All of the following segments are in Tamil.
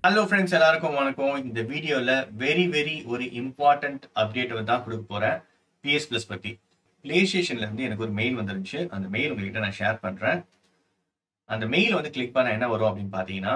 ஹலோ ஃப்ரெண்ட்ஸ் எல்லாருக்கும் வணக்கம் இந்த வீடியோல வெரி வெரி ஒரு இம்பார்ட்டன்ட் அப்டேட் தான் கொடுக்க போறேன் பிஎஸ் பிளஸ் பத்தி பிளே ஸ்டேஷன்ல இருந்து எனக்கு ஒரு மெயில் வந்துருந்துச்சு அந்த மெயில் உங்ககிட்ட நான் ஷேர் பண்றேன் அந்த மெயில் வந்து கிளிக் பண்ண என்ன வரும் அப்படின்னு பாத்தீங்கன்னா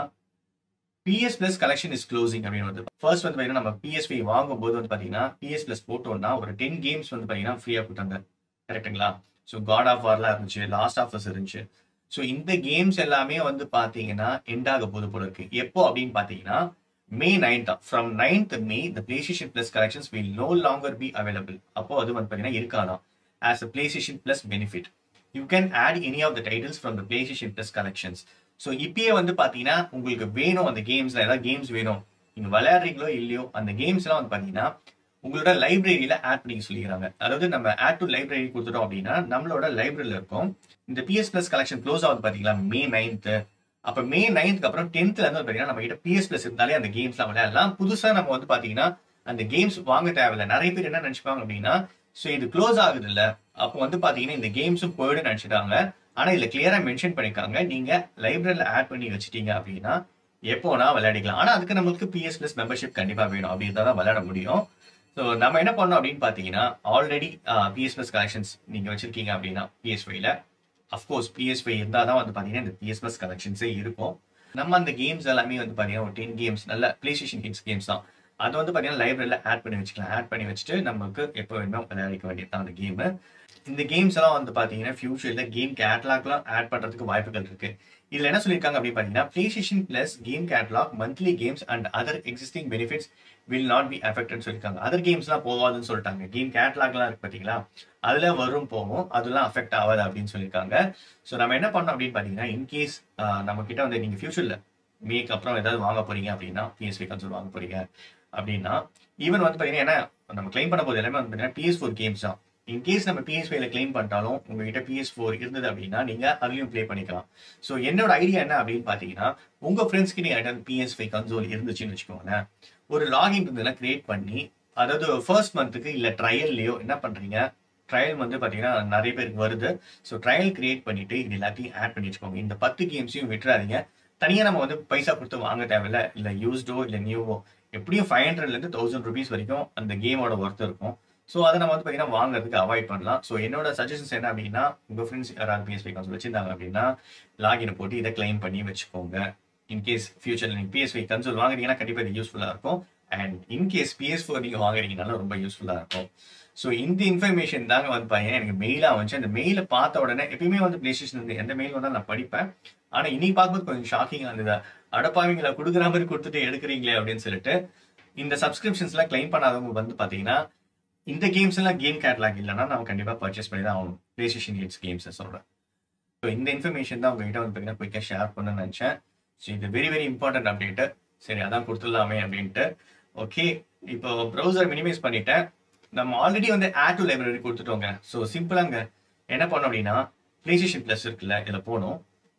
PS plus collection is closing அப்படின்னு வந்து ஃபர்ஸ்ட் வந்து பாத்தீங்கன்னா நம்ம பிஎஸ்பி வாங்கும்போது வந்து பாத்தீங்கன்னா பிஎஸ் பிளஸ் போட்டோம்னா ஒரு டென் கேம்ஸ் வந்து பாத்தீங்கன்னா ஃப்ரீயா கொடுத்தாங்க கரெக்ட்டுங்களா ஸோ காட் ஆஃப் வார்லாம் இருந்துச்சு லாஸ்ட் ஆஃபர்ஸ் இருந்துச்சு ஸோ இந்த கேம்ஸ் எல்லாமே வந்து பாத்தீங்கன்னா எண்ட் ஆக போது போல இருக்கு எப்போ அப்படின்னு பாத்தீங்கன்னா May ninth from ninth May the PlayStation plus collections will no longer be available அப்போ அது வந்து பாத்தீங்கன்னா இருக்காதான் as a PlayStation plus benefit you can add any of the titles from the PlayStation plus collections so இப்பயே வந்து பாத்தீங்கன்னா உங்களுக்கு வேணும் அந்த கேம்ஸ்ல ஏதாவது கேம்ஸ் வேணும் நீங்க விளையாடுறீங்களோ இல்லையோ அந்த கேம்ஸ் எல்லாம் வந்து பாத்தீங்கன்னா உங்களோட லைப்ரரியில ஆட் பண்ணிக்க சொல்லிக்கிறாங்க அதாவது நம்ம ஆட் டு லைப்ரரி கொடுத்துட்டோம் அப்படின்னா நம்மளோட லைப்ரரியில இருக்கும் இந்த பிஎஸ் பிளஸ் கலெக்ஷன் க்ளோஸ் ஆகுது பாத்தீங்களா மே நைன்த் அப்ப மே நைன்த்க்கு அப்புறம் டென்த்ல இருந்து பாத்தீங்கன்னா நம்ம கிட்ட பிஎஸ் பிளஸ் இருந்தாலே அந்த கேம்ஸ்லாம் விளையாடலாம் புதுசா நம்ம வந்து பாத்தீங்கன்னா அந்த கேம்ஸ் வாங்க தேவையில்ல நிறைய பேர் என்ன நினைச்சுப்பாங்க அப்படின்னா ஸோ இது க்ளோஸ் ஆகுது இல்ல அப்போ வந்து பாத்தீங்கன்னா இந்த கேம்ஸும் போயிடும் நினைச்சிட்டாங்க ஆனா இதுல கிளியரா மென்ஷன் பண்ணிருக்காங்க நீங்க லைப்ரரியில ஆட் பண்ணி வச்சிட்டீங்க அப்படின்னா எப்போனா விளையாடிக்கலாம் ஆனா அதுக்கு நம்மளுக்கு பிஎஸ் பிளஸ் மெம்பர்ஷிப் கண்டிப்பா வேணும் அப்படி இருந்தா தான் விளையாட முடியும் ஸோ நம்ம என்ன பண்ணோம் அப்படின்னு பார்த்தீங்கன்னா ஆல்ரெடி பிஎஸ் பிளஸ் கலெக்ஷன்ஸ் நீங்கள் வச்சிருக்கீங்க அப்படின்னா பிஎஸ்ஒய்ல அஃப்கோர்ஸ் பிஎஸ்ஒய் இருந்தால் தான் வந்து பார்த்தீங்கன்னா இந்த பிஎஸ் பிளஸ் கலெக்ஷன்ஸே இருக்கும் நம்ம அந்த கேம்ஸ் எல்லாமே வந்து பார்த்தீங்கன்னா ஒரு டென் கேம்ஸ் நல்ல பிளே ஸ்டேஷன் கேம்ஸ் கேம்ஸ் தான் அது வந்து பார்த்தீங்கன்னா லைப்ரரியில் ஆட் பண்ணி வச்சுக்கலாம் ஆட் பண்ணி வச்சுட்டு நமக்கு எப்போ வேணுமோ விளையாடிக்க வேண்டியது தான் அந்த கேமு இந்த கேம்ஸ் எல்லாம் வந்து பார்த்தீங்கன்னா ஃபியூச்சரில் கேம் கேட்லாக்லாம் ஆட் பண்ணுறதுக்கு வாய்ப்புகள் இருக்கு இதுல என்ன சொல்லியிருக்காங்க அப்படின்னு பார்த்தீங்கன்னா PlayStation plus game catalog monthly games and other existing benefits will not be affected சொல்லியிருக்காங்க அதர் கேம்ஸ்லாம் போகாதுன்னு சொல்லிட்டாங்க கேம் கேட்லாக்லாம் இருக்கு பார்த்தீங்களா அதுல வரும் போகும் அதெல்லாம் அஃபெக்ட் ஆகாது அப்படின்னு சொல்லியிருக்காங்க ஸோ நம்ம என்ன பண்ணோம் அப்படின்னு பார்த்தீங்கன்னா இன்கேஸ் நம்ம கிட்ட வந்து நீங்க ஃபியூச்சர்ல மேக்கு அப்புறம் ஏதாவது வாங்க போறீங்க அப்படின்னா பிஎஸ்பி கன்சோல் வாங்க போறீங்க அப்படின்னா ஈவன் வந்து பார்த்தீங்கன்னா என்ன நம்ம கிளைம் பண்ண போது எல்லாமே வந்து பார்த்தீங்கன்னா பிஎஸ் ஃபோர் கேம்ஸ் தான் இன்கேஸ் நம்ம பிஎஸ்பியில் கிளைம் பண்ணிட்டாலும் உங்ககிட்ட பிஎஸ் ஃபோர் இருந்தது அப்படின்னா நீங்க அதுலயும் ப்ளே பண்ணிக்கலாம் ஸோ என்னோட ஐடியா என்ன அப்படின்னு பார்த்தீங்கன்னா உங்க ஃப்ரெண்ட்ஸ்க்கு நீங்க பிஎஸ் ஃபைவ் கன்சோல் இருந்துச்சுன்னு வச்சுக்கோங்களேன் ஒரு லாகின் இருந்ததுன்னா கிரியேட் பண்ணி அதாவது ஃபர்ஸ்ட் மந்த்துக்கு இல்ல ட்ரையல்லையோ என்ன பண்றீங்க ட்ரையல் வந்து பாத்தீங்கன்னா நிறைய பேருக்கு வருது ஸோ ட்ரையல் கிரியேட் பண்ணிட்டு இது எல்லாத்தையும் ஆட் பண்ணி வச்சுக்கோங்க இந்த பத்து கேம்ஸையும் விட்டுறாதீங்க தனியா நம்ம வந்து பைசா கொடுத்து வாங்க தேவையில்ல இல்ல யூஸ்டோ இல்ல நியூவோ எப்படியும் ஃபைவ் ஹண்ட்ரட்ல இருந்து தௌசண்ட் ருபீஸ் வரைக்கும் அந்த கேமோட ஒர்த் இருக்கும் ஸோ அதை நம்ம வந்து பார்த்தீங்கன்னா வாங்குறதுக்கு அவாய்ட் பண்ணலாம் ஸோ என்னோட சஜஷன்ஸ் என்ன அப்படின்னா உங்க ஃப்ரெண்ட்ஸ் யாராவது பிஎஸ்பி கன்சோல் வச்சிருந்தாங்க அப்படின்னா லாகின் போட்டு இதை கிளைம் பண்ணி வச்சுக்கோங்க இன்கேஸ் ஃபியூச்சர்ல நீங்க பிஎஸ்பி கன்சோல் வாங்குறீங்கன்னா கண்டிப்பா இது யூஸ்ஃபுல்லா இருக்கும் அண்ட் இன்கேஸ் பிஎஸ் ஃபோர் நீங்க வாங்குறீங்கனாலும் ரொம்ப யூஸ்ஃபுல்லா இருக்கும் ஸோ இந்த இன்ஃபர்மேஷன் தாங்க வந்து பாத்தீங்கன்னா எனக்கு மெயிலா வந்துச்சு அந்த மெயில பார்த்த உடனே எப்பயுமே வந்து பிளே ஸ்டேஷன் இருந்து எந்த மெயில் வந்தாலும் நான் படிப்பேன் ஆனா இன்னைக்கு பார்க்கும்போது கொஞ்சம் ஷாக்கிங்கா இருந்தது அடப்பாவிங்களை கொடுக்குற மாதிரி கொடுத்துட்டு எடுக்கிறீங்களே அப்படின்னு சொல்லிட்டு இந்த சப்ஸ்கிரிப்ஷன்ஸ் எல்லாம் கிளைம் பண்ணாதவங்க வந்து பாத்தீங்கன்னா இந்த கேம்ஸ் எல்லாம் கேம் கேட்லாக் இல்லைன்னா நம்ம கண்டிப்பா பர்ச்சேஸ் பண்ணி தான் ஆகணும் பிளே ஸ்டேஷன் கேட்ஸ் கேம்ஸ் சொல்றேன் ஸோ இந்த இன்ஃபர்மேஷன் தான் உங்ககிட்ட வந்து பார்த்தீங்கன்னா குயிக்காக ஷேர் பண்ண நினைச்சேன் ஸோ இது வெரி வெரி இம்பார்ட்டன்ட் அப்டேட்டு சரி அதான் கொடுத்துடலாமே அப்படின்ட்டு ஓகே இப்போ ப்ரௌசர் மினிமைஸ் பண்ணிட்டேன் நம்ம ஆல்ரெடி வந்து ஆட் டு லைப்ரரி கொடுத்துட்டோங்க ஸோ சிம்பிளாங்க என்ன பண்ணோம் அப்படின்னா பிளே ஸ்டேஷன் பிளஸ் இருக்குல்ல இதில் போகணும்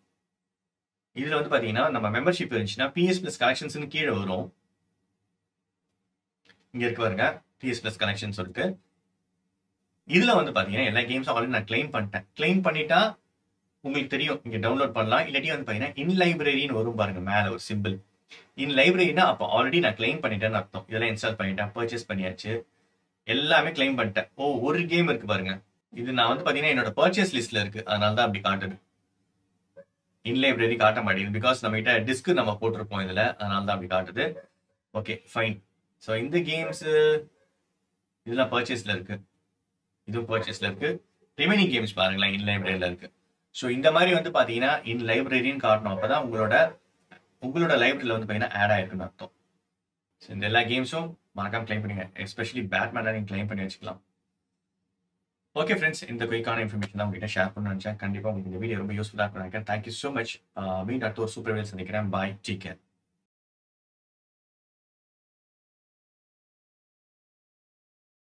இதுல வந்து பாத்தீங்கன்னா நம்ம மெம்பர்ஷிப் இருந்துச்சுன்னா பிஎஸ் பிளஸ் கலெக்ஷன்ஸ்னு கீழே வரும் இங்க இருக்கு பாருங்க பிஎஸ் பிளஸ் கனெக்ஷன் சொல்லிட்டு இதுல வந்து பாத்தீங்கன்னா எல்லா கேம்ஸும் ஆல்ரெடி நான் கிளைம் பண்ணிட்டேன் கிளைம் பண்ணிட்டா உங்களுக்கு தெரியும் இங்க டவுன்லோட் பண்ணலாம் இல்லாட்டி வந்து பாத்தீங்கன்னா இன் லைப்ரரின்னு வரும் பாருங்க மேல ஒரு சிம்பிள் இன் லைப்ரரினா அப்போ ஆல்ரெடி நான் கிளைம் பண்ணிட்டேன்னு அர்த்தம் இதெல்லாம் இன்ஸ்டால் பண்ணிட்டேன் பர்ச்சேஸ் பண்ணியாச்சு எல்லாமே கிளைம் பண்ணிட்டேன் ஓ ஒரு கேம் இருக்கு பாருங்க இது நான் வந்து பாத்தீங்கன்னா என்னோட பர்ச்சேஸ் லிஸ்ட்ல இருக்கு அதனால தான் அப்படி காட்டுது இன் லைப்ரரி காட்ட மாட்டேங்குது பிகாஸ் நம்ம கிட்ட டிஸ்க் நம்ம போட்டிருப்போம் இதுல அதனால தான் அப்படி காட்டுது ஓகே ஃபைன் ஸோ இந்த கேம்ஸ் இதெல்லாம் பர்ச்சேஸ்ல இருக்கு இதுவும் பர்ச்சேஸ்ல இருக்கு ரிமைனிங் கேம்ஸ் பாருங்களேன் இன் லைப்ரரியில இருக்கு ஸோ இந்த மாதிரி வந்து பாத்தீங்கன்னா இன் லைப்ரரின்னு காட்டணும் அப்பதான் உங்களோட உங்களோட லைப்ரரியில வந்து பாத்தீங்கன்னா ஆட் ஆயிருக்குன்னு அர்த்தம் ஸோ இந்த எல்லா கேம்ஸும் மறக்காம கிளைம் பண்ணுங்க எஸ்பெஷலி பேட்மேன் நீங்க கிளைம் பண்ணி வச்சுக்கலாம் ஓகே ஃப்ரெண்ட்ஸ் இந்த குயிக்கான இன்ஃபர்மேஷன் தான் உங்ககிட்ட ஷேர் பண்ண நினைச்சேன் கண்டிப்பா உங்களுக்கு இந்த வீடியோ ரொம்ப யூஸ்ஃபுல்லாக இருக்கும் நினைக்கிறேன் தேங்க்யூ ஸோ மச் மீட் அடுத்த ஒரு சூப்பர் வேல் சந்திக்கிறேன் பாய் டீக் கேர்